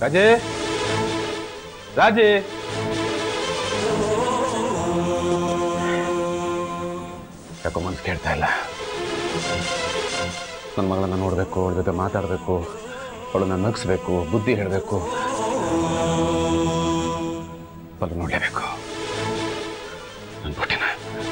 ರಾಜೇ ರಾಜೇ ಯಾಕೋ ಮನ್ಸು ಕೇಳ್ತಾ ಇಲ್ಲ ನನ್ನ ಮಗಳನ್ನ ನೋಡಬೇಕು ಅವಳ ಜೊತೆ ಮಾತಾಡಬೇಕು ಅವಳನ್ನ ನಗಿಸ್ಬೇಕು ಬುದ್ಧಿ ಹೇಳಬೇಕು ಬಲ್ಲ ನೋಡಲೇಬೇಕು ನನ್ನ ಪುಟ್ಟಿನ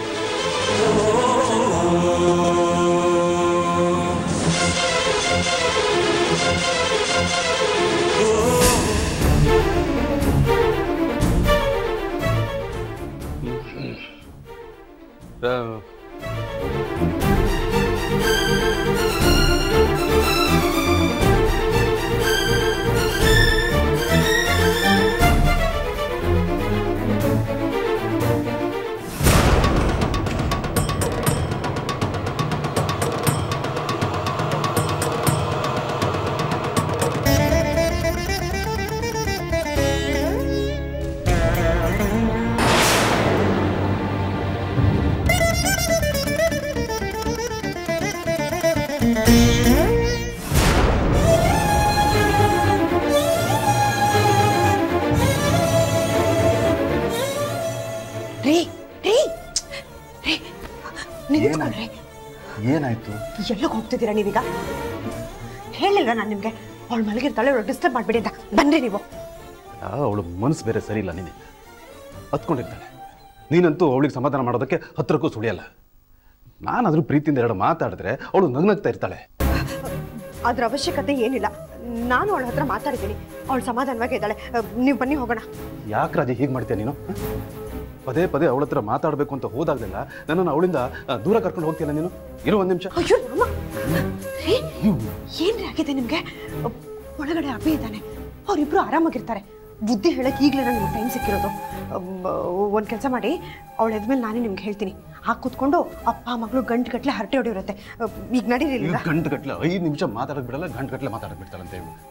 ರೀ ರೀ ರೀ ನಿಂತ್ಕೊಳ್ರಿ ಏನಾಯ್ತು ಎಲ್ಲಿಗೆ ಹೋಗ್ತಿದ್ದೀರಾ ನೀವೀಗ ಹೇಳಿಲ್ಲ ನಾನು ನಿಮಗೆ ಅವಳು ಮಲಗಿರ್ತಾಳೆ ಅವಳು ಡಿಸ್ಟರ್ಬ್ ಮಾಡಬೇಡಿ ಅಂತ ಬನ್ರಿ ನೀವು ಅವಳು ಮನಸ್ಸು ಬೇರೆ ಸರಿ ಇಲ್ಲ ನಿನ್ನಿಂದ ಹತ್ಕೊಂಡಿರ್ತಾಳೆ ನೀನಂತೂ ಅವಳಿಗೆ ಸಮಾಧಾನ ಮಾಡೋದಕ್ಕೆ ಹತ್ರಕ್ಕೂ ಸುಳಿಯಲ್ಲ ನಾನಾದ್ರೂ ಪ್ರೀತಿಯಿಂದ ಎರಡು ಮಾತಾಡಿದ್ರೆ ಅವಳು ನಗ್ನಗ್ತಾ ಇರ್ತಾಳೆ ಅದ್ರ ಅವಶ್ಯಕತೆ ಏನಿಲ್ಲ ನಾನು ಅವಳ ಹತ್ರ ಮಾತಾಡಿದ್ದೀನಿ ಅವಳು ಸಮಾಧಾನವಾಗಿ ಇದ್ದಾಳೆ ನೀವು ಬನ್ನಿ ಹೋಗೋಣ ಯಾಕೆ ರಾಜಿ ಹೀಗೆ ಮಾಡ್ತೀಯ ನೀನು ಹ? ಪದೇ ಪದೇ ಅವಳ ಹತ್ರ ಮಾತಾಡಬೇಕು ಅಂತ ಹೋದಾಗಲಿಲ್ಲ ನನ್ನನ್ನು ಅವಳಿಂದ ಆ, ದೂರ ಕರ್ಕೊಂಡು ಹೋಗ್ತೀಯಲ್ಲ ನೀನು ಇರು ಒಂದು ನಿಮಿಷ ಅಯ್ಯೋ ರಾಮ ರೀ ಏನ್ರಿ ಆಗಿದೆ ನಿಮಗೆ ಒಳಗಡೆ ಅಭಿ ಇದ್ದಾನೆ ಅವರಿಬ್ರು ಆರಾಮಾಗಿರ್ತಾರೆ ಬುದ್ಧಿ ಹೇಳಕ್ಕೆ ಈಗಲೇ ನನಗೆ ಟೈಮ್ ಸಿಕ್ಕಿರೋದು ಒಂದು ಕೆಲಸ ಮಾಡಿ ಅವಳ ಎದ್ಮೇಲೆ ನಾನೇ ನಿಮ್ಗೆ ಹೇಳ್ತೀನಿ ಹಾಕಿ ಕೂತ್ಕೊಂಡು ಅಪ್ಪ ಮಗಳು ಗಂಟು ಗಟ್ಟಲೆ ಹರಟೆ ಹೊಡಿರುತ್ತೆ ಈಗ ನಡೀಲಿಲ್ಲ ಗಂಟು ಗಟ್ಲೆ ಐದು ನಿಮಿಷ ಮಾತಾಡಕ್ ಬಿಡಲ್ಲ ಗಂಟು ಗಟ್ಲೆ ಮಾತಾಡಕ್ ಬಿಡ್ತಾಳೆ ಅಂತ ಹೇಳಿ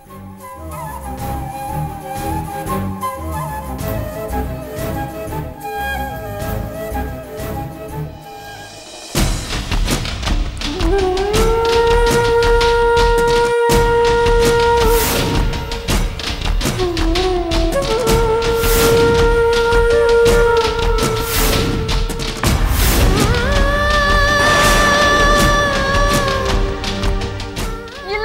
ಇಲ್ಲ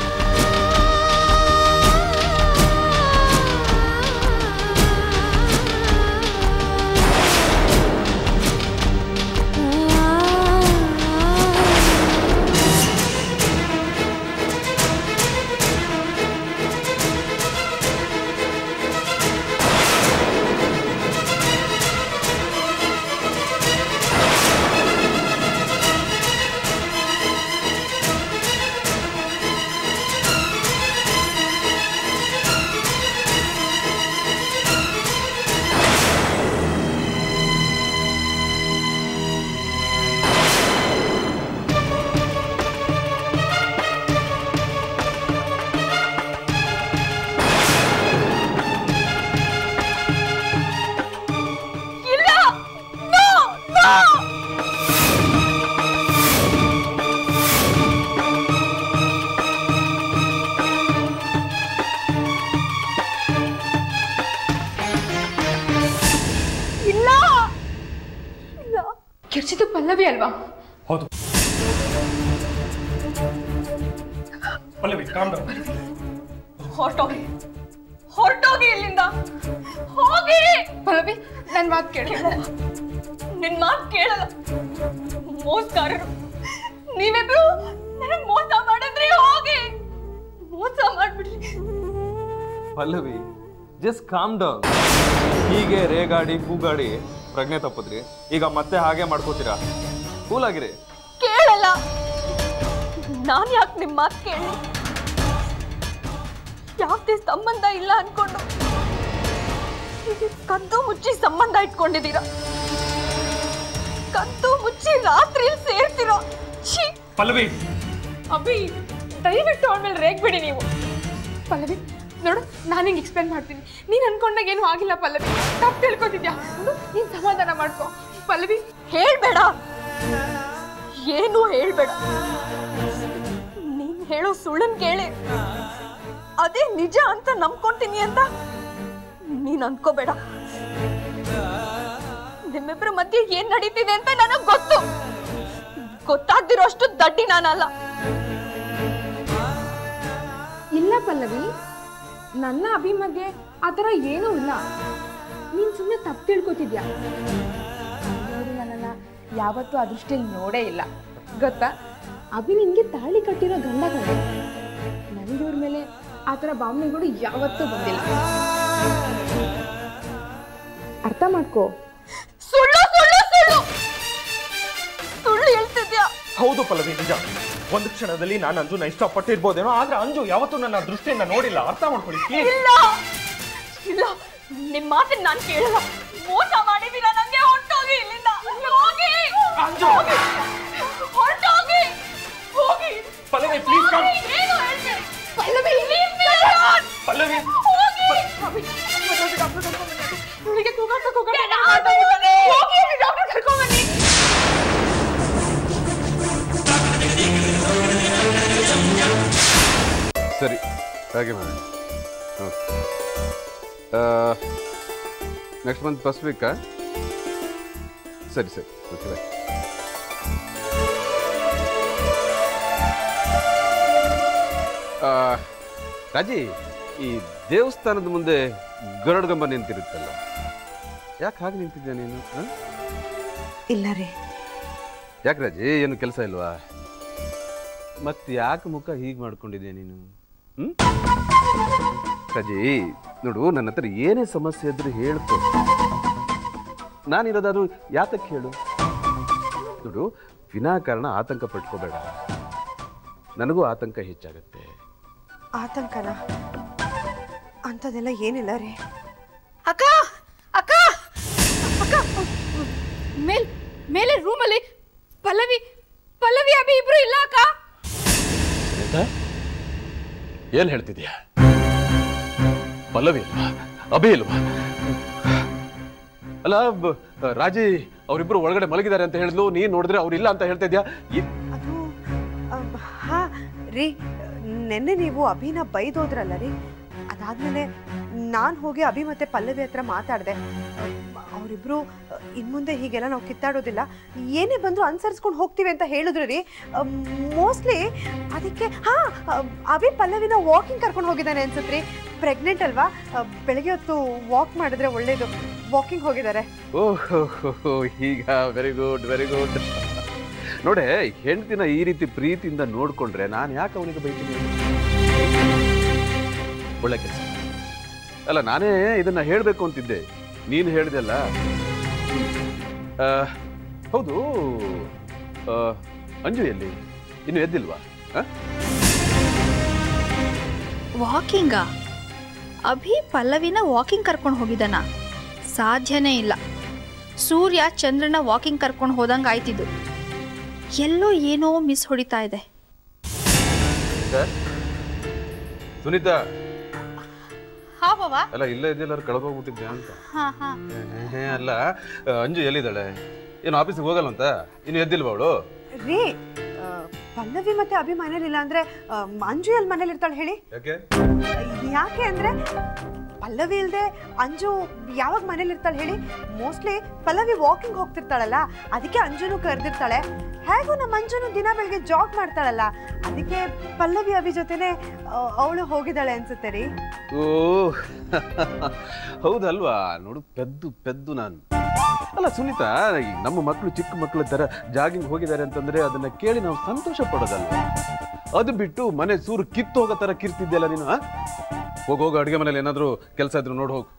ಇಲ್ಲ ನೋ ನೋ ಇಲ್ಲ ಇಲ್ಲ ಕಿರ್ಚಿದ್ದು ಪಲ್ಲವಿ ಅಲ್ವಾ ಹೌದು ಪಲ್ಲವಿ ಕಾಮ್ ಡೌನ್ ಹೊರಟೋಗಿ ಹೊರಟೋಗಿ ಇಲ್ಲಿಂದ ಹೋಗಿ ಪಲ್ಲವಿ ನನ್ನ ಮಾತು ಕೇಳಿ ನಿನ್ ಮಾತು ಕೇಳಲ್ಲ ಮೋಸಗಾರರು ನೀವಿಬ್ರು ನನಗ್ ಮೋಸ ಮಾಡಿದ್ರಿ ಹೋಗಿ ಮೋಸ ಮಾಡ್ಬಿಡ್ರಿ ಪಲ್ಲವಿ ಜಸ್ಟ್ ಕಾಮ್ ಡೌನ್ ಹೀಗೆ ರೇಗಾಡಿ ಕೂಗಾಡಿ ಪ್ರಜ್ಞೆ ತಪ್ಪಿದ್ರಿ ಈಗ ಮತ್ತೆ ಹಾಗೆ ಮಾಡ್ಕೋತೀರಾ ಕೂಲ್ ಆಗಿರಿ ಕೇಳಲ್ಲ ನಾನ್ ಯಾಕೆ ನಿಮ್ ಮಾತು ಕೇಳಿ ಯಾವ್ದೇ ಸಂಬಂಧ ಇಲ್ಲ ಅನ್ಕೊಂಡು ಹೀಗೆ ಕದ್ದು ಮುಚ್ಚಿ ಸಂಬಂಧ ಇಟ್ಕೊಂಡಿದ್ದೀರಾ ಕದ್ದು ಮುಚ್ಚಿ ರಾತ್ರಿ ಸೇರ್ತಿರೋ ಛೀ ಪಲ್ಲವಿ ಅಭಿ ದಯವಿಟ್ಟು ಅವಳ ಮೇಲೆ ರೇಗ್ಬೇಡಿ ನೀವು ಪಲ್ಲವಿ ನೋಡು ನಾನು ಹಿಂಗೆ ಎಕ್ಸ್ಪ್ಲೇನ್ ಮಾಡ್ತೀನಿ ನೀನು ಅನ್ಕೊಂಡಾಗ ಏನೂ ಆಗಿಲ್ಲ ಪಲ್ಲವಿ ತಪ್ಪು ತಿಳ್ಕೊತಿದ್ಯಾ ನೀನು ಸಮಾಧಾನ ಮಾಡ್ಕೊ ಪಲ್ಲವಿ ಹೇಳ್ಬೇಡ ಏನು ಹೇಳ್ಬೇಡ ನೀನ್ ಹೇಳೋ ಸುಳ್ಳನ್ ಕೇಳಿ ಅದೇ ನಿಜ ಅಂತ ನಂಬ್ಕೊಂತೀನಿ ಅಂತ ನೀನ್ ಅನ್ಕೋಬೇಡ ನಿಮ್ಮಿಬ್ಬರ ಮಧ್ಯೆ ಏನ್ ನಡೀತಿದೆ ಅಂತ ನನಗ್ ಗೊತ್ತು ಗೊತ್ತಾಗ್ದಿರೋ ಅಷ್ಟು ದಡ್ಡಿ ನಾನಲ್ಲ ಇಲ್ಲ ಪಲ್ಲವಿ ನನ್ನ ಅಭಿ ಮಧ್ಯೆ ಆ ಥರ ಏನೂ ಇಲ್ಲ ನೀನು ಸುಮ್ಮನೆ ತಪ್ಪು ತಿಳ್ಕೊತಿದ್ಯಾ ಅವರು ನನ್ನನ್ನ ಯಾವತ್ತೂ ಆ ದೃಷ್ಟಿಯಲ್ಲಿ ನೋಡೇ ಇಲ್ಲ ಗೊತ್ತಾ ಅಭಿ ನಿನಗೆ ತಾಳಿ ಕಟ್ಟಿರೋ ಗಂಡ ಕಣ ನನಗೆ ಇವ್ರ ಮೇಲೆ ಆ ಥರ ಭಾವನೆಗಳು ಯಾವತ್ತೂ ಬಂದಿಲ್ಲ ಅರ್ಥ ಮಾಡ್ಕೋ ಸುಳ್ಳು ಸುಳ್ಳು ಸುಳ್ಳು ಸುಳ್ಳು ಹೇಳ್ತಿದ್ಯಾ ಹೌದು ಪಲ್ಲವಿ ನಿಜ ಒಂದು ಕ್ಷಣದಲ್ಲಿ ನಾನು ಅಂಜುನ ಇಷ್ಟಪಟ್ಟಿರ್ಬೋದೇನೋ ಆದ್ರೆ ಅಂಜು ಯಾವತ್ತೂ ನನ್ನ ದೃಷ್ಟಿಯಿಂದ ನೋಡಿಲ್ಲ ಅರ್ಥ ಮಾಡ್ಕೊಳ್ಳಿ ಪ್ಲೀಸ್ ಇಲ್ಲ ಇಲ್ಲ ನಿಮ್ ಮಾತನ್ನ ನಾನ್ ಕೇಳಲ್ಲ ಮೋಸ ಮಾಡಿದೀರ ನಂಗೆ ಹೊರ್ಟೋಗಿ ಇಲ್ಲಿಂದ ಹೋಗಿ ಹೋಗಿ ಹೊರ್ಟೋಗಿ ಹೋಗಿ ಪಲ್ಲವಿ ಪ್ಲೀಸ್ ಕಮ್ ಏನು ಹೇಳ್ತೀರಿ? Pallavi leave me alone. Pallavi ಹೋಗಿ ಇವಳಿಗೆ ಕೂಗಾಟ ಕೂಗಾಟ Get out of here. ಹೋಗಿ ಡಾಕ್ಟರ್ ಕರ್ಕೊಂಡ್ ಬನ್ನಿ ಸರಿ ಹಾಗೆ ಮಾಡಿ ನೆಕ್ಸ್ಟ್ ಮಂತ್ ಫಸ್ಟ್ ವೀಕಾ ಸರಿ ಸರಿ ಓಕೆ ಬಾಯ್ ರಾಜಿ ಈ ದೇವಸ್ಥಾನದ ಮುಂದೆ ಗರುಡ್ಗಂಬ ನಿಂತಿರುತ್ತಲ್ಲ ಯಾಕೆ ಹಾಗೆ ನಿಂತಿದ್ಯಾ ನೀನು ಹ? ಇಲ್ಲ ರೀ ಯಾಕೆ ರಾಜಿ ಏನು ಕೆಲಸ ಇಲ್ವಾ ಮತ್ತೆ ಯಾಕೆ ಮುಖ ಹೀಗೆ ಮಾಡ್ಕೊಂಡಿದ್ಯಾ ನೀನು ಹ್ಮ್ ರಾಜಿ ನೋಡು ನನ್ನ ಹತ್ರ ಏನೇ ಸಮಸ್ಯೆ ಇದ್ರೂ ಹೇಳ್ಕೊ ನಾನಿರೋದಾದ್ರು ಯಾತಕ್ಕೆ ಹೇಳು ನೋಡು ವಿನಾಕಾರಣ ಆತಂಕ ಪಟ್ಕೋಬೇಡ ನನಗೂ ಆತಂಕ ಹೆಚ್ಚಾಗತ್ತೆ ಆತಂಕನ ಅಂಥದ್ದೆಲ್ಲ ಏನಿಲ್ಲ ರೀ ಅಕ್ಕ ಅಕ್ಕ ಅಕ್ಕ ಮೇಲ್ ಮೇಲೆ ರೂಮಲ್ಲಿ ಪಲ್ಲವಿ ಪಲ್ಲವಿ ಅಭಿ ಇಬ್ರು ಇಲ್ಲ ಅಕ್ಕ ಏನು ಹೇಳ್ತಿದ್ಯಾ ಪಲ್ಲವಿ ಇಲ್ವಾ ಅಭಿ ಇಲ್ವಾ ಅಲ್ಲ ಬ- ರಾಜಿ ಅವರಿಬ್ರು ಒಳಗಡೆ ಮಲಗಿದ್ದಾರೆ ಅಂತ ಹೇಳಿದ್ಲು ನೀನ್ ನೋಡಿದ್ರೆ ಅವ್ರಿಲ್ಲ ಅಂತ ಹೇಳ್ತಾ ಇದ್ಯಾ ಏ- ಅದು ಅಮ್, ಹಾ ರೀ ನೆನ್ನೆ ನೀವು ಅಭಿನ ಬೈದೋದ್ರಲ್ಲ ರೀ ಅದಾದ್ಮೇಲೆ ನಾನು ಹೋಗಿ ಅಭಿ ಮತ್ತೆ ಪಲ್ಲವಿ ಹತ್ರ ಮಾತಾಡಿದೆ ಅವರಿಬ್ರು ಇನ್ಮುಂದೆ ಹೀಗೆಲ್ಲ ನಾವು ಕಿತ್ತಾಡೋದಿಲ್ಲ ಏನೇ ಬಂದರೂ ಅನುಸರಿಸ್ಕೊಂಡು ಹೋಗ್ತೀವಿ ಅಂತ ಹೇಳಿದ್ರು ರೀ ಮೋಸ್ಟ್ಲಿ ಅದಕ್ಕೆ ಹಾ ಅಭಿ ಪಲ್ಲವಿನ ವಾಕಿಂಗ್ ಕರ್ಕೊಂಡು ಹೋಗಿದ್ದಾನೆ ಅನ್ಸುತ್ತೆ ರೀ ಪ್ರೆಗ್ನೆಂಟ್ ಅಲ್ವಾ ಅ, ಬೆಳಗ್ಗೆ ಹೊತ್ತು ವಾಕ್ ಮಾಡಿದ್ರೆ ಒಳ್ಳೇದು ವಾಕಿಂಗ್ ಹೋಗಿದ್ದಾರೆ ಓಹೋ ಈಗ ವೆರಿ ಗುಡ್ ವೆರಿ ಗುಡ್ ನೋಡೆ ಹೆಂಡ್ತಿನ ಈ ರೀತಿ ಪ್ರೀತಿಯಿಂದ ನೋಡ್ಕೊಂಡ್ರೆ ನಾನು ಯಾಕೆ ಅವನಿಗೆ ಬೈತೀನಿ ಒಳ್ಳೆ ಕೆಲಸ ಅಲ್ಲ ನಾನೇ ಇದನ್ನ ಹೇಳಬೇಕು ಅಂತಿದ್ದೆ ನೀನು ಹೇಳಿದೆಲ್ಲ ಆ, ಹೌದು ಆ, ಅಂಜು ಎಲ್ಲಿ ಇನ್ನು ಎದ್ದಿಲ್ವಾ ಆ? ವಾಕಿಂಗಾ ಅಭಿ ಪಲ್ಲವಿನ ವಾಕಿಂಗ್ ಕರ್ಕೊಂಡು ಹೋಗಿದ್ದಾನ ಸಾಧ್ಯನೇ ಇಲ್ಲ ಸೂರ್ಯ ಚಂದ್ರನ ವಾಕಿಂಗ್ ಕರ್ಕೊಂಡು ಹೋದಂಗೆ ಆಯ್ತಿದ್ದು ಎಲ್ಲೋ ಏನೋ ಮಿಸ್ ಹೊಡಿತಾ ಇದೆ ಸುನೀತಾ ಹಾ ಬಾವ ಅಲ್ಲ ಇಲ್ಲೇ ಇದ್ದಿಲ್ಲಾರು ಕಳ್ದೋಗ್ಬಿಟ್ಟಿದ್ದೆ ಅಂತ ಹಾ ಹಾ ಏ, ಅಲ್ಲ ಆ, ಅಂಜು ಎಲ್ಲಿದ್ದಾಳೆ ಏನು ಆಫೀಸಿಗೆ ಹೋಗಲ್ಲ ಅಂತ ಇನ್ನು ಎದ್ದಿಲ್ವಾ ಅವಳು ರೀ ಆ, ಪಲ್ಲವಿ ಮತ್ತೆ ಅಭಿ ಮನೇಲಿಲ್ಲ ಅಂದ್ರೆ ಆ, ಅಂಜು ಎಲ್ಲಿ ಮನೇಲಿ ಇರ್ತಾಳೆ ಹೇಳಿ ಯಾಕೆ ಯಾಕೆ ಅಂದ್ರೆ ಪಲ್ಲವಿ ಇಲ್ದೆ ಅಂಜು ಯಾವಾಗ ಮನೇಲಿ ಇರ್ತಾಳೆ ಹೇಳಿ ಮೋಸ್ಟ್ಲಿ ಪಲ್ಲವಿ ವಾಕಿಂಗ್ ಹೋಗ್ತಿರ್ತಾಳಲ್ಲ ಅದಕ್ಕೆ ಅಂಜುನು ಕರೆದಿರ್ತಾಳೆ ಹೇಗೂ ನಮ್ಮ ಅಂಜುನು ದಿನ ಬೆಳಗ್ಗೆ ಜಾಗ್ ಮಾಡ್ತಾಳಲ್ಲ ಅದಕ್ಕೆ ಪಲ್ಲವಿ ಅಭಿ ಜೊತೆನೆ ಅವಳು ಹೋಗಿದ್ದಾಳೆ ಅನ್ಸುತ್ತೆ ರೀ ಓ ಹೌದಲ್ವಾ ನೋಡು ಪೆದ್ದು ಪೆದ್ದು ನಾನು ಅಲ್ಲ ಸುನೀತಾ ಈಗ ನಮ್ಮ ಮಕ್ಕಳು ಚಿಕ್ಕ ಮಕ್ಕಳ ತರ ಜಾಗಿಂಗ್ ಹೋಗಿದ್ದಾರೆ ಅಂತಂದ್ರೆ ಅದನ್ನ ಕೇಳಿ ನಾವು ಸಂತೋಷ ಪಡೋದಲ್ವಾ ಅದು ಬಿಟ್ಟು ಮನೆ ಸೂರು ಕಿತ್ತು ಹೋಗೋ ತರ ಕಿರ್ತಿದ್ಯಲ್ಲ ನೀನು ಆ? ಹೋಗ್ ಹೋಗು ಅಡುಗೆ ಮನೇಲಿ ಏನಾದರೂ ಕೆಲಸ ಇದ್ರು ನೋಡು ಹೋಗು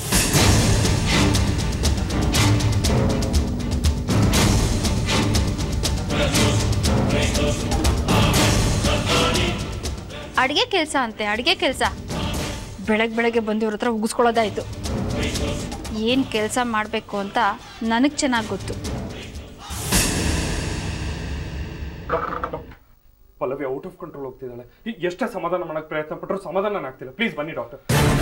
ಅಡುಗೆ ಕೆಲಸ ಅಂತೆ ಅಡುಗೆ ಕೆಲಸ ಬೆಳಗ್ಗೆ ಬೆಳಗ್ಗೆ ಬಂದು ಇವ್ರ ಹತ್ರ ಉಗಿಸ್ಕೊಳ್ಳೋದಾಯ್ತು ಏನು ಕೆಲಸ ಮಾಡಬೇಕು ಅಂತ ನನಗೆ ಚೆನ್ನಾಗಿ ಗೊತ್ತು ಪಲ್ಲವಿ ಔಟ್ ಆಫ್ ಕಂಟ್ರೋಲ್ ಹೋಗ್ತಿದ್ದಾಳೆ ಈ ಎಷ್ಟೇ ಸಮಾಧಾನ ಮಾಡಕ್ ಪ್ರಯತ್ನ ಪಟ್ಟರು ಸಮಾಧಾನ ಆಗ್ತಿಲ್ಲ ಪ್ಲೀಸ್ ಬನ್ನಿ ಡಾಕ್ಟರ್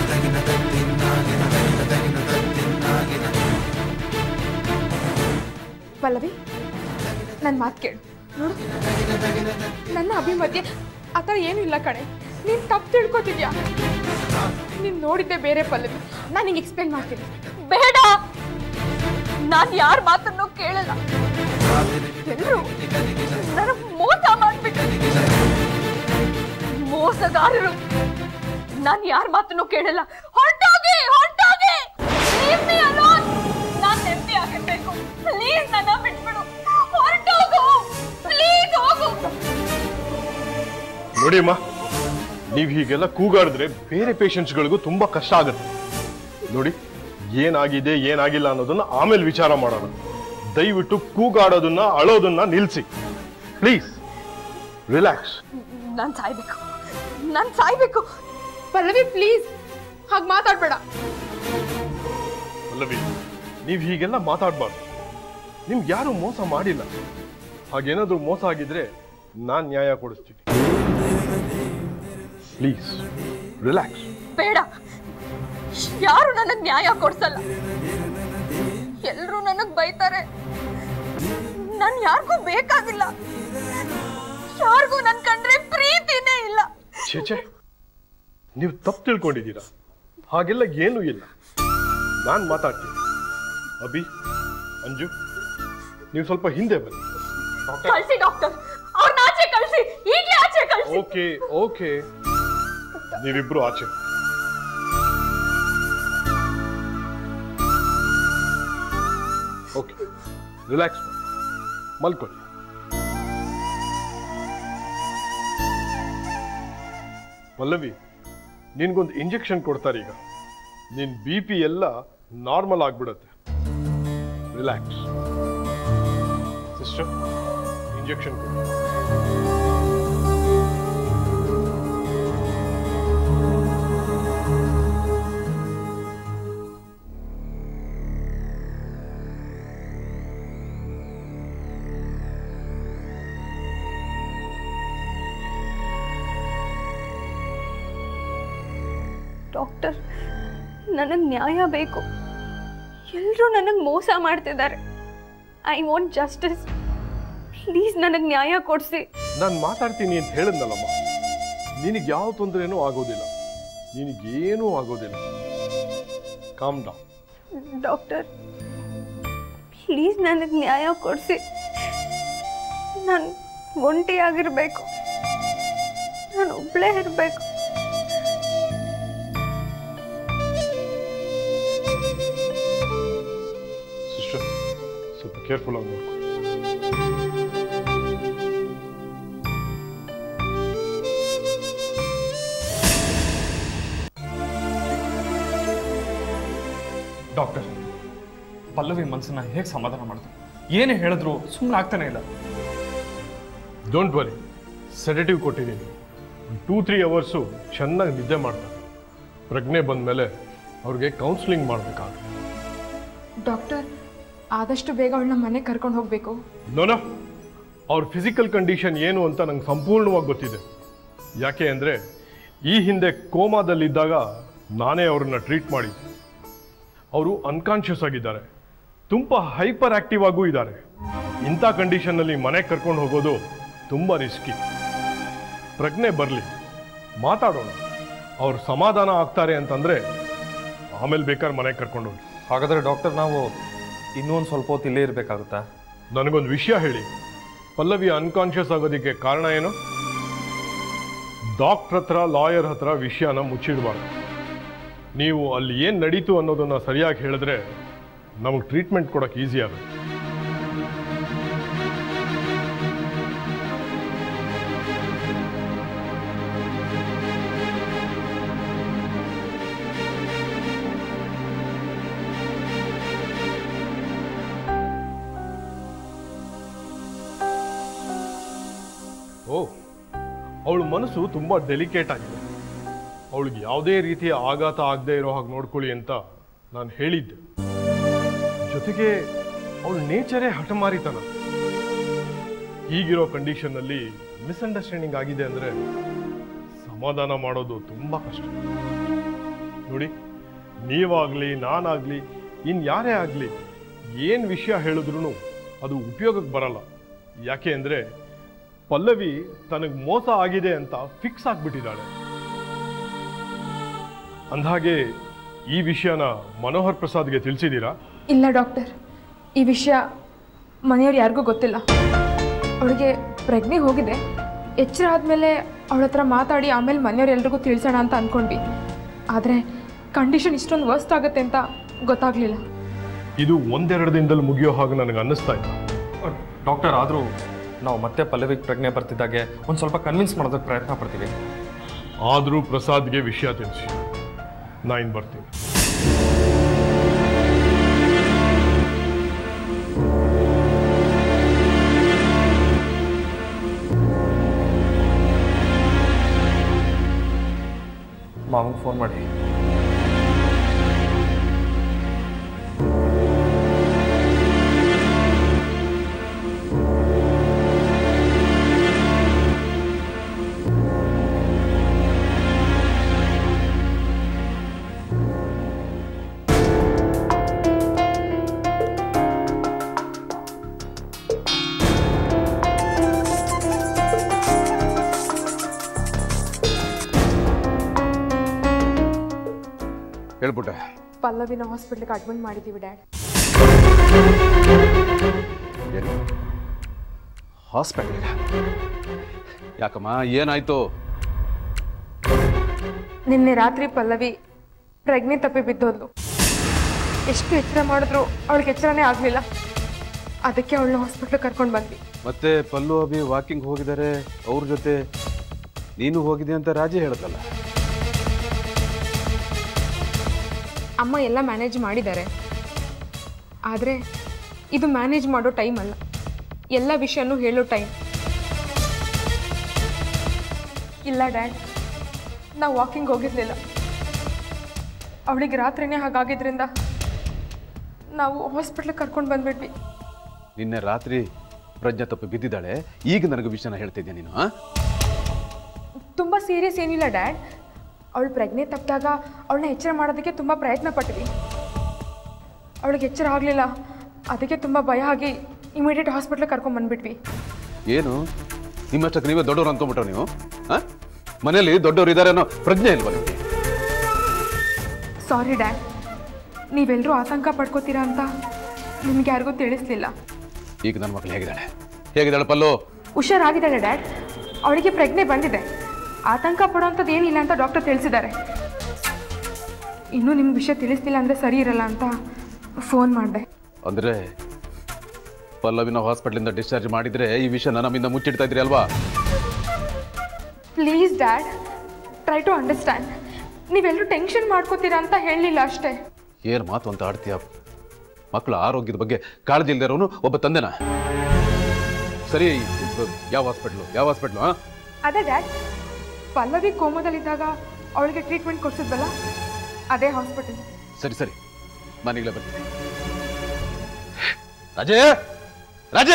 ಪಲ್ಲವಿ ನನ್ನ ಮಾತು ಕೇಳು ನೋಡು ನನ್ನ ಅಭಿ ಮಧ್ಯೆ ಆ ಥರ ಏನೂ ಇಲ್ಲ ಕಣೆ ನೀನ್ ತಪ್ಪು ತಿಳ್ಕೊತಿದ್ಯಾ ನೀನ್ ನೋಡಿದ್ದೆ ಬೇರೆ ಪಲ್ಲವಿ ನಾನು ನಿಂಗೆ ಎಕ್ಸ್ಪ್ಲೇನ್ ಮಾಡ್ತೀನಿ ಬೇಡ ನಾನ್ ಯಾರ ಮಾತನ್ನು ಕೇಳಲ್ಲ ಎಲ್ರು ನನಗ್ ಮೋಸ ಮಾಡ್ಬಿಟ್ಟು ಮೋಸಗಾರರು ನಾನ್ ಯಾರ ಮಾತನ್ನು ಕೇಳಲ್ಲ ಹೊರಟೋಗಿ ಹೊರಟೋಗಿ Leave me alone. ನಾನ್ ನೆಮ್ಮದಿ ಆಗಿರ್ಬೇಕು ಪ್ಲೀಸ್ ನನ್ನ ಬಿಟ್ಬಿಡು ಹೊರಟೋಗು ಪ್ಲೀಸ್ ಹೋಗು ನೋಡಿ ಅಮ್ಮ ನೀವು ಹೀಗೆಲ್ಲ ಕೂಗಾಡಿದ್ರೆ ಬೇರೆ ಪೇಷಂಟ್ಸ್ಗಳಿಗೂ ತುಂಬಾ ಕಷ್ಟ ಆಗುತ್ತೆ ನೋಡಿ ಏನಾಗಿದೆ ಏನಾಗಿಲ್ಲ ಅನ್ನೋದನ್ನ ಆಮೇಲೆ ವಿಚಾರ ಮಾಡೋಣ ದಯವಿಟ್ಟು ಕೂಗಾಡೋದನ್ನ ಅಳೋದನ್ನ ನಿಲ್ಸಿ ಪ್ಲೀಸ್ ರಿಲ್ಯಾಕ್ಸ್ ನಾನ್ ಸಾಯ್ಬೇಕು ನಾನ್ ಸಾಯ್ಬೇಕು ಪಲ್ಲವಿ ಪ್ಲೀಸ್ ಹಾಗೆ ಮಾತಾಡ್ಬೇಡ ಅಲ್ಲವಿ ನೀವು ಹೀಗೆಲ್ಲ ಮಾತಾಡಬಾರ್ದು ನಿಮ್ಗೆ ಯಾರು ಮೋಸ ಮಾಡಿಲ್ಲ ಹಾಗೇನಾದ್ರೂ ಮೋಸ ಆಗಿದ್ರೆ ನಾನ್ ನ್ಯಾಯ ಕೊಡಿಸ್ತೀನಿ ಪ್ಲೀಸ್ ರಿಲ್ಯಾಕ್ಸ್ ಬೇಡ ಯಾರು ನನಗ್ ನ್ಯಾಯ ಕೊಡ್ಸಲ್ಲ ಎಲ್ರು ನನಗ್ ಬೈತಾರೆ ನಾನ್ ಯಾರಿಗೂ ಬೇಕಾಗಿಲ್ಲ ಯಾರಿಗೂ ನನ್ ಕಂಡ್ರೆ ಪ್ರೀತಿನೇ ಇಲ್ಲ ಛೇಚೆ ನೀವು ತಪ್ಪು ತಿಳ್ಕೊಂಡಿದ್ದೀರಾ ಹಾಗೆಲ್ಲ ಏನೂ ಇಲ್ಲ ನಾನು ಮಾತಾಡ್ತೀನಿ ಅಭಿ ಅಂಜು ನೀವು ಸ್ವಲ್ಪ ಹಿಂದೆ ಬನ್ನಿ ಕಳ್ಸಿ ಡಾಕ್ಟರ್ ಅವ್ರನ್ನ ಆಚೆ ಕಳ್ಸಿ ಈಗಲೇ ಆಚೆ ಕಳ್ಸಿ ಓಕೆ ಓಕೆ ನೀವಿಬ್ರು ಆಚೆ ಓಕೆ ರಿಲ್ಯಾಕ್ಸ್ ಮಲ್ಕೊಳ್ಳಿ ಪಲ್ಲವಿ ನಿನ್ಗೊಂದು ಇಂಜೆಕ್ಷನ್ ಕೊಡ್ತಾರೆ ಈಗ ನಿನ್ ಬಿ ಪಿ ಎಲ್ಲ ನಾರ್ಮಲ್ ಆಗ್ಬಿಡುತ್ತೆ ರಿಲ್ಯಾಕ್ಸ್ ಸಿಸ್ಟರ್ ಇಂಜೆಕ್ಷನ್ ಕೊಡಿ ಡಾಕ್ಟರ್ ನನಗೆ ನ್ಯಾಯ ಬೇಕು ಎಲ್ಲರೂ ನನಗೆ ಮೋಸ ಮಾಡ್ತಿದ್ದಾರೆ ಐ ವಾಂಟ್ ಜಸ್ಟಿಸ್ ಪ್ಲೀಸ್ ನನಗೆ ನ್ಯಾಯ ಕೊಡಿಸಿ ನಾನು ಮಾತಾಡ್ತೀನಿ ಅಂತ ಹೇಳಿದ್ನಲ್ಲಮ್ಮ ನಿನಗೆ ಯಾವ ತೊಂದರೆನೂ ಆಗೋದಿಲ್ಲ ನಿನಗೇನೂ ಆಗೋದಿಲ್ಲ ಕಾಮ್ ಡೌನ್ ಡಾಕ್ಟರ್ ಪ್ಲೀಸ್ ನನಗೆ ನ್ಯಾಯ ಕೊಡಿಸಿ ನಾನು ಒಂಟಿಯಾಗಿರ್ಬೇಕು ನಾನು ಒಬ್ಬಳೇ ಇರಬೇಕು ಸಿಸ್ಟರ್ ಸ್ವಲ್ಪ ಕೇರ್ಫುಲ್ ಆಗಿ ನೋಡ್ಕೊಳ್ಳಿ ಡಾಕ್ಟರ್ ಪಲ್ಲವಿ ಮನಸ್ಸನ್ನ ಹೇಗೆ ಸಮಾಧಾನ ಮಾಡಿದ್ರು ಏನೇ ಹೇಳಿದ್ರು ಸುಮ್ಮನೆ ಆಗ್ತಾನೆ ಇಲ್ಲ ಡೋಂಟ್ ವರಿ ಸೆಡೆಟಿವ್ ಕೊಟ್ಟಿದ್ದೀನಿ ಟೂ ತ್ರೀ ಅವರ್ಸು ಚೆನ್ನಾಗಿ ನಿದ್ದೆ ಮಾಡ್ತಾರೆ ಪ್ರಜ್ಞೆ ಬಂದ ಮೇಲೆ ಅವ್ರಿಗೆ ಕೌನ್ಸಿಲಿಂಗ್ ಮಾಡಬೇಕಾಗುತ್ತೆ ಡಾಕ್ಟರ್ ಆದಷ್ಟು ಬೇಗ ಅವಳನ್ನ ಮನೆಗೆ ಕರ್ಕೊಂಡು ಹೋಗ್ಬೇಕು ನೋನ ಅವ್ರ ಫಿಸಿಕಲ್ ಕಂಡೀಷನ್ ಏನು ಅಂತ ನಂಗೆ ಸಂಪೂರ್ಣವಾಗಿ ಗೊತ್ತಿದೆ ಯಾಕೆ ಅಂದರೆ ಈ ಹಿಂದೆ ಕೋಮಾದಲ್ಲಿದ್ದಾಗ ನಾನೇ ಅವ್ರನ್ನ ಟ್ರೀಟ್ ಮಾಡಿದ್ದೆ ಅವರು ಅನ್ಕಾನ್ಷಿಯಸ್ ಆಗಿದ್ದಾರೆ ತುಂಬ ಹೈಪರ್ ಆಕ್ಟಿವ್ ಆಗೂ ಇದ್ದಾರೆ ಇಂಥ ಕಂಡೀಷನ್ನಲ್ಲಿ ಮನೆಗೆ ಕರ್ಕೊಂಡು ಹೋಗೋದು ತುಂಬ ರಿಸ್ಕಿ ಪ್ರಜ್ಞೆ ಬರಲಿ ಮಾತಾಡೋಣ ಅವ್ರು ಸಮಾಧಾನ ಆಗ್ತಾರೆ ಅಂತಂದರೆ ಆಮೇಲೆ ಬೇಕಾದ್ರೆ ಮನೆಗೆ ಕರ್ಕೊಂಡು ಹೋಗಿ ಹಾಗಾದ್ರೆ ಡಾಕ್ಟರ್ ನಾವು ಇನ್ನೂ ಒಂದು ಸ್ವಲ್ಪ ಹೊತ್ತು ಇಲ್ಲೇ ಇರಬೇಕಾಗುತ್ತಾ ನನಗೊಂದು ವಿಷಯ ಹೇಳಿ ಪಲ್ಲವಿ ಅನ್ಕಾನ್ಷಿಯಸ್ ಆಗೋದಕ್ಕೆ ಕಾರಣ ಏನು ಡಾಕ್ಟ್ರ್ ಹತ್ರ ಲಾಯರ್ ಹತ್ರ ವಿಷಯನ ಮುಚ್ಚಿಡಬಾರ್ದು ನೀವು ಅಲ್ಲಿ ಏನು ನಡೀತು ಅನ್ನೋದನ್ನ ಸರಿಯಾಗಿ ಹೇಳಿದ್ರೆ ನಮಗೆ ಟ್ರೀಟ್ಮೆಂಟ್ ಕೊಡೋಕೆ ಈಸಿ ಆಗುತ್ತೆ ಓ ಅವಳ ಮನಸ್ಸು ತುಂಬ ಡೆಲಿಕೇಟ್ ಆಗಿದೆ ಅವಳಿಗೆ ಯಾವುದೇ ರೀತಿಯ ಆಘಾತ ಆಗದೆ ಇರೋ ಹಾಗೆ ನೋಡ್ಕೊಳ್ಳಿ ಅಂತ ನಾನು ಹೇಳಿದ್ದೆ ಜೊತೆಗೆ ಅವಳ ನೇಚರೇ ಹಠಮಾರಿತನ ಹೀಗಿರೋ ಕಂಡೀಷನ್ನಲ್ಲಿ ಮಿಸ್ಅಂಡರ್ಸ್ಟ್ಯಾಂಡಿಂಗ್ ಆಗಿದೆ ಅಂದರೆ ಸಮಾಧಾನ ಮಾಡೋದು ತುಂಬ ಕಷ್ಟ ನೋಡಿ ನೀವಾಗಲಿ ನಾನಾಗಲಿ ಇನ್ನು ಯಾರೇ ಆಗಲಿ ಏನು ವಿಷಯ ಹೇಳಿದ್ರು ಅದು ಉಪಯೋಗಕ್ಕೆ ಬರಲ್ಲ ಯಾಕೆ ಅಂದರೆ ಪಲ್ಲವಿ ತನಗೆ ಮೋಸ ಆಗಿದೆ ಅಂತ ಫಿಕ್ಸ್ ಆಗಿಬಿಟ್ಟಿದ್ದಾಳೆ ಅಂದಹಾಗೆ ಈ ವಿಷಯನ ಮನೋಹರ್ ಪ್ರಸಾದ್ಗೆ ತಿಳಿಸಿದ್ದೀರಾ ಇಲ್ಲ ಡಾಕ್ಟರ್ ಈ ವಿಷಯ ಮನೆಯವ್ರು ಯಾರಿಗೂ ಗೊತ್ತಿಲ್ಲ ಅವಳಿಗೆ ಪ್ರಜ್ಞೆ ಹೋಗಿದೆ ಎಚ್ಚರ ಆದಮೇಲೆ ಅವಳ ಹತ್ರ ಮಾತಾಡಿ ಆಮೇಲೆ ಮನೆಯವ್ರು ಎಲ್ರಿಗೂ ತಿಳಿಸೋಣ ಅಂತ ಅಂದ್ಕೊಂಡ್ವಿ ಆದರೆ ಕಂಡೀಷನ್ ಇಷ್ಟೊಂದು ವರ್ಸ್ಟ್ ಆಗುತ್ತೆ ಅಂತ ಗೊತ್ತಾಗಲಿಲ್ಲ ಇದು ಒಂದೆರಡು ದಿನದಲ್ಲಿ ಮುಗಿಯೋ ಹಾಗೆ ನನಗೆ ಅನ್ನಿಸ್ತಾ ಇಲ್ಲ ಡಾಕ್ಟರ್ ಆದರೂ ನಾವು ಮತ್ತೆ ಪಲ್ಲವಿಗೆ ಪ್ರಜ್ಞೆ ಬರ್ತಿದ್ದಾಗೆ ಒಂದು ಸ್ವಲ್ಪ ಕನ್ವಿನ್ಸ್ ಮಾಡೋದಕ್ಕೆ ಪ್ರಯತ್ನ ಪಡ್ತೀವಿ ಆದರೂ ಪ್ರಸಾದ್ಗೆ ವಿಷಯ ತಿಳಿಸಿ ನಾ ಇನ್ನು ಬರ್ತೀನಿ ಮಾವಂಗೆ ಫೋನ್ ಮಾಡಿ ಹೇಳ್ಬಿಟ್ಟೆ ಪಲ್ಲವಿನ ಹಾಸ್ಪಿಟ್ಲಿಗೆ ಅಡ್ಮಿಟ್ ಮಾಡಿದ್ದೀವಿ ಡ್ಯಾಡ್ ಏನು ಹಾಸ್ಪಿಟಲ್ ಯಾಕಮ್ಮ ಏನಾಯ್ತು ನಿನ್ನೆ ರಾತ್ರಿ ಪಲ್ಲವಿ ಪ್ರಜ್ಞೆ ತಪ್ಪಿ ಬಿದ್ದೋದ್ಲು ಎಷ್ಟು ಎಚ್ಚರ ಮಾಡಿದ್ರು ಅವಳಿಗೆ ಎಚ್ಚರನೇ ಆಗಲಿಲ್ಲ ಅದಕ್ಕೆ ಅವಳನ್ನ ಹಾಸ್ಪಿಟ್ಲಿಗೆ ಕರ್ಕೊಂಡು ಬಂದ್ವಿ ಮತ್ತೆ ಪಲ್ಲು ಅಭಿ ವಾಕಿಂಗ್ ಹೋಗಿದ್ದಾರೆ ಅವ್ರ ಜೊತೆ ನೀನು ಹೋಗಿದ್ದೆ ಅಂತ ರಾಜಿ ಹೇಳುತ್ತಲ್ಲ ಅಮ್ಮ ಎಲ್ಲ ಮ್ಯಾನೇಜ್ ಮಾಡಿದ್ದಾರೆ ಆದರೆ ಇದು ಮ್ಯಾನೇಜ್ ಮಾಡೋ ಟೈಮ್ ಅಲ್ಲ ಎಲ್ಲ ವಿಷಯನೂ ಹೇಳೋ ಟೈಮ್ ಇಲ್ಲ ಡ್ಯಾಡ್ ನಾವು ವಾಕಿಂಗ್ ಹೋಗಿರ್ಲಿಲ್ಲ ಅವಳಿಗೆ ರಾತ್ರಿನೇ ಹಾಗಾಗಿದ್ರಿಂದ ನಾವು ಹಾಸ್ಪಿಟ್ಲಿಗೆ ಕರ್ಕೊಂಡು ಬಂದ್ಬಿಟ್ವಿ ನಿನ್ನೆ ರಾತ್ರಿ ಪ್ರಜ್ಞೆ ತಪ್ಪಿ ಬಿದ್ದಿದ್ದಾಳೆ ಈಗ ನನಗೆ ವಿಷಯನ ಹೇಳ್ತಿದ್ಯಾ ನೀನು ಆ? ತುಂಬ ಸೀರಿಯಸ್ ಏನಿಲ್ಲ ಡ್ಯಾಡ್ ಅವಳು ಪ್ರಜ್ಞೆ ತಪ್ಪಿದಾಗ ಅವಳನ್ನ ಎಚ್ಚರ ಮಾಡೋದಕ್ಕೆ ತುಂಬ ಪ್ರಯತ್ನ ಪಟ್ವಿ ಅವಳಿಗೆ ಎಚ್ಚರ ಆಗಲಿಲ್ಲ ಅದಕ್ಕೆ ತುಂಬ ಭಯ ಆಗಿ ಇಮಿಡಿಯೇಟ್ ಹಾಸ್ಪಿಟ್ಲಿಗೆ ಕರ್ಕೊಂಡು ಬಂದ್ಬಿಟ್ವಿ ಏನು ನಿಮ್ಮಷ್ಟಕ್ಕೆ ನೀವೇ ದೊಡ್ಡವ್ರು ಅನ್ಕೊಂಬಿಟ್ರ ನೀವು ಆ? ಮನೇಲಿ ದೊಡ್ಡವ್ರು ಇದ್ದಾರೆ ಅನ್ನೋ ಪ್ರಜ್ಞೆ ಇಲ್ವಾ ನಿಮಗೆ ಸಾರಿ ಡ್ಯಾಡ್ ನೀವೆಲ್ಲರೂ ಆತಂಕ ಪಡ್ಕೋತೀರಾ ಅಂತ ನಿಮ್ಗೆ ಯಾರಿಗೂ ತಿಳಿಸ್ಲಿಲ್ಲ ಈಗ ನನ್ನ ಮಗಳು ಹೇಗಿದ್ದಾಳೆ ಹೇಗಿದ್ದಾಳೆ ಪಲ್ಲು ಹುಷಾರಾಗಿದ್ದಾಳೆ ಡ್ಯಾಡ್ ಅವಳಿಗೆ ಪ್ರಜ್ಞೆ ಬಂದಿದೆ ಆತಂಕ ಪಡೋಂಥದ್ದು ಏನಿಲ್ಲ ಅಂತ ಡಾಕ್ಟರ್ ತಿಳಿಸಿದ್ದಾರೆ ಇನ್ನೂ ನಿಮ್ಗೆ ವಿಷಯ ತಿಳಿಸ್ಲಿಲ್ಲ ಅಂದರೆ ಸರಿ ಇರಲ್ಲ ಅಂತ ಫೋನ್ ಮಾಡಿದೆ ಅಂದ್ರೆ ಪಲ್ಲವಿನ ಹಾಸ್ಪಿಟ್ಲಿಂದ ಡಿಸ್ಚಾರ್ಜ್ ಮಾಡಿದ್ರೆ ಈ ವಿಷಯ ನಮ್ಮಿಂದ ಮುಚ್ಚಿಡ್ತಾ ಇದ್ರಿ ಅಲ್ವಾ please dad try to understand ನೀವೆಲ್ಲರೂ ಟೆನ್ಷನ್ ಮಾಡ್ಕೋತೀರಾ ಅಂತ ಹೇಳಲಿಲ್ಲ ಅಷ್ಟೇ ಏನ್ ಮಾತು ಅಂತ ಆಡ್ತೀಯ ಮಕ್ಕಳ ಆರೋಗ್ಯದ ಬಗ್ಗೆ ಕಾಳಜಿ ಇಲ್ದೇ ಇರೋನು ಒಬ್ಬ ತಂದೆನ ಸರಿ ಇದು ಯಾವ ಹಾಸ್ಪಿಟ್ಲು ಯಾವ ಹಾಸ್ಪಿಟ್ಲು ಹಾ ಅದೇ ಡ್ಯಾಡ್ ಪಲ್ಲವಿ ಕೋಮದಲ್ಲಿದ್ದಾಗ ಅವಳಿಗೆ ಟ್ರೀಟ್ಮೆಂಟ್ ಕೊಡ್ಸಿದ್ವಲ್ಲ ಅದೇ ಹಾಸ್ಪಿಟಲ್ ಸರಿ ಸರಿ ನಾನೀಗಲೇ ಬರ್ತೀನಿ ರಾಜೇ ರಾಜೇ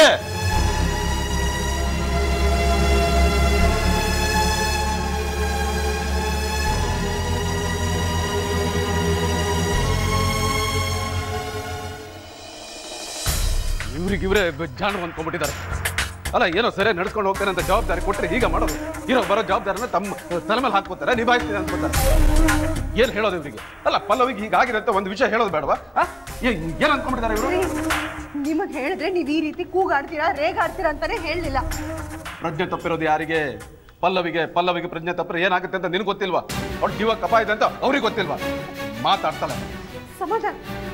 ಇವ್ರಿಗೆ ಇವರೇ ಜಾಣರು ಅಂದ್ಕೊಂಡ್ಬಿಟ್ಟಿದ್ದಾರೆ ಅಲ್ಲ ಏನೋ ಸರಿ ನಡ್ಸ್ಕೊಂಡು ಹೋಗ್ತಾನೆ ಅಂತ ಜವಾಬ್ದಾರಿ ಕೊಟ್ಟರೆ ಈಗ ಮಾಡೋದು ಇರೋ ಬರೋ ಜವಾಬ್ದಾರಿನ ತಮ್ಮ ತಲೆ ಮೇಲೆ ಹಾಕ್ಕೋತಾರೆ ನಿಭಾಯಿಸ್ತೀನಿ ಅನ್ಕೋತಾರೆ ಏನ್ ಹೇಳೋದು ಇವ್ರಿಗೆ ಅಲ್ಲ ಪಲ್ಲವಿಗೆ ಹೀಗಾಗಿದೆ ಅಂತ ಒಂದು ವಿಷಯ ಹೇಳೋದು ಬೇಡವಾ ಆ? ಏ- ಏನ್ ಅನ್ಕೊಂಡ್ಬಿಟ್ಟಿದ್ದಾರೆ ಇವರು ನಿಮಗೆ ಹೇಳಿದ್ರೆ ನೀವು ಈ ರೀತಿ ಕೂಗಾಡ್ತೀರಾ ರೇಗಾಡ್ತೀರಾ ಅಂತಾನೆ ಹೇಳಲಿಲ್ಲ ಪ್ರಜ್ಞೆ ತಪ್ಪಿರೋದು ಯಾರಿಗೆ ಪಲ್ಲವಿಗೆ ಪಲ್ಲವಿಗೆ ಪ್ರಜ್ಞೆ ತಪ್ಪರೆ ಏನಾಗುತ್ತೆ ಅಂತ ನಿನಗೆ ಗೊತ್ತಿಲ್ವಾ ಅವ್ಳು ಜೀವ ಕಪ ಇದೆ ಅಂತ ಅವ್ರಿಗೆ ಗೊತ್ತಿಲ್ವಾ ಮಾತಾಡ್ತಾಳೆ ಸಮಾಧಾನ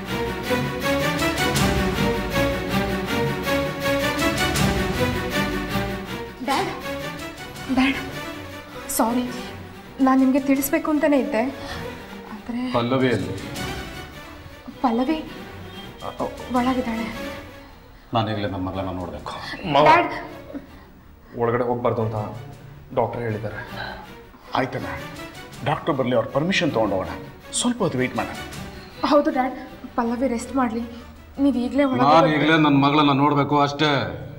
ಡ್ಯಾಡ್ ಡ್ಯಾಡ್ ಸಾರಿ ನಾನು ನಿಮಗೆ ತಿಳಿಸ್ಬೇಕು ಅಂತಲೇ ಇದ್ದೆ ಆದರೆ ಪಲ್ಲವಿಯಲ್ಲಿ ಪಲ್ಲವಿ ಒಳಗಿದ್ದಾಳೆ ನಾನೀಗಲೇ ನನ್ನ ಮಗಳನ್ನ ನೋಡಬೇಕು ಡ್ಯಾಡ್ ಒಳಗಡೆ ಹೋಗ್ಬಾರ್ದು ಅಂತ ಡಾಕ್ಟರ್ ಹೇಳಿದ್ದಾರೆ ಆಯ್ತಣ್ಣ ಡಾಕ್ಟರ್ ಬರಲಿ ಅವ್ರ ಪರ್ಮಿಷನ್ ತೊಗೊಂಡೋಗೋಣ ಸ್ವಲ್ಪ ಹೊತ್ತು ವೆಯ್ಟ್ ಮಾಡೋಣ ಹೌದು ಡ್ಯಾಡ್ ಪಲ್ಲವಿ ರೆಸ್ಟ್ ಮಾಡಲಿ ನೀವು ಈಗಲೇ ಒಳಗೆ ನಾನು ಈಗಲೇ ನನ್ನ ಮಗಳನ್ನ ನೋಡಬೇಕು ಅಷ್ಟೇ